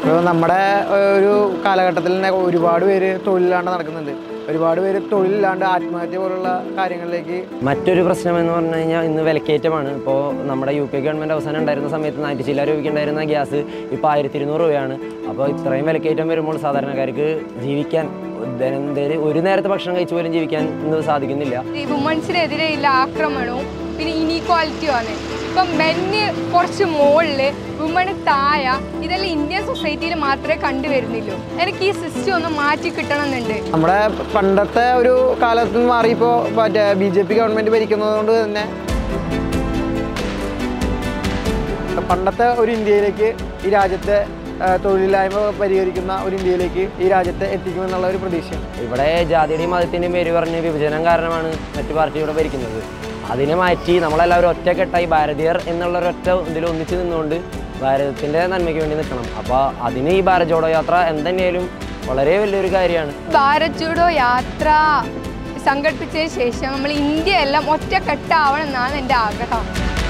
ഇപ്പോൾ നമ്മുടെ ഏഹ്, ഒരു കാലഘട്ടത്തിൽ തന്നെ ഒരുപാട് പേര് തൊഴിലില്ലാണ്ട് നടക്കുന്നുണ്ട് ഒരുപാട് പേര് തൊഴിലില്ലാണ്ട് ആത്മഹത്യ പോലുള്ള കാര്യങ്ങളിലേക്ക് മറ്റൊരു പ്രശ്നം എന്ന് പറഞ്ഞു കഴിഞ്ഞാൽ ഇന്ന് വിലക്കയറ്റമാണ് ഇപ്പോൾ നമ്മുടെ യു പി ഗവൺമെൻറ് അവസാനം ഉണ്ടായിരുന്ന സമയത്ത് നാനൂറ്റി ചില്ല രൂപയ്ക്ക് ഉണ്ടായിരുന്ന ഗ്യാസ് ഇപ്പോൾ ആയിരത്തി ഇരുന്നൂറ് രൂപയാണ് അപ്പോൾ ഇത്രയും വിലക്കയറ്റം വരുമ്പോൾ സാധാരണക്കാർക്ക് ജീവിക്കാൻ ദൈനംദിന ഒരു നേരത്തെ ഭക്ഷണം കഴിച്ചു പോലും ജീവിക്കാൻ ഇന്ന് സാധിക്കുന്നില്ല ഈ വുമൺസിനെതിരെയുള്ള ആക്രമണവും പിന്നെ ഇനീക്വാലിറ്റിയുമാണ് ഇപ്പം മെന്ന് കുറച്ച് മുകളില് വുമണ് താഴെ ഇതെല്ലാം ഇന്ത്യൻ സൊസൈറ്റിയിൽ മാത്രമേ കണ്ടുവരുന്നില്ലൂ എനിക്ക് ഈ സിസ്റ്റം ഒന്ന് മാറ്റി കിട്ടണം എന്നുണ്ട് നമ്മുടെ പണ്ടത്തെ ഒരു കാലത്ത് നിന്ന് മാറി ഇപ്പോൾ മറ്റേ ബി ജെ പി ഗവൺമെൻറ് ഭരിക്കുന്നത് കൊണ്ട് തന്നെ പണ്ടത്തെ ഒരു ഇന്ത്യയിലേക്ക് ഈ രാജ്യത്തെ ആ, തൊഴിലില്ലായ്മ പരിഹരിക്കുന്ന ഒരു ഇന്ത്യയിലേക്ക് ഈ രാജ്യത്തെ എത്തിക്കുമെന്നുള്ള ഒരു പ്രതീക്ഷയാണ് ഇവിടെ ജാതിയുടെയും മതത്തിൻ്റെയും പേര് പറഞ്ഞ് വിഭജനം കാരണമാണ് മറ്റു പാർട്ടിയുടെ ഭരിക്കുന്നത് അതിനെ മാറ്റി നമ്മളെല്ലാവരും ഒറ്റക്കെട്ടായി ഭാരതീയർ എന്നുള്ള ഒരൊറ്റ ഇതിൽ ഒന്നിച്ച് നിന്നുകൊണ്ട് ഭാരതത്തിൻ്റെ നന്മയ്ക്ക് വേണ്ടി നിൽക്കണം അപ്പോൾ അതിന് ഈ ഭാരത് ജോഡോ യാത്ര എന്തെങ്കിലും വളരെ വലിയൊരു കാര്യമാണ് ഭാരത് ജോഡോ യാത്ര സംഘടിപ്പിച്ചതിന് ശേഷം നമ്മൾ ഇന്ത്യ എല്ലാം ഒറ്റക്കെട്ടാവണം എന്നാണ് എൻ്റെ ആഗ്രഹം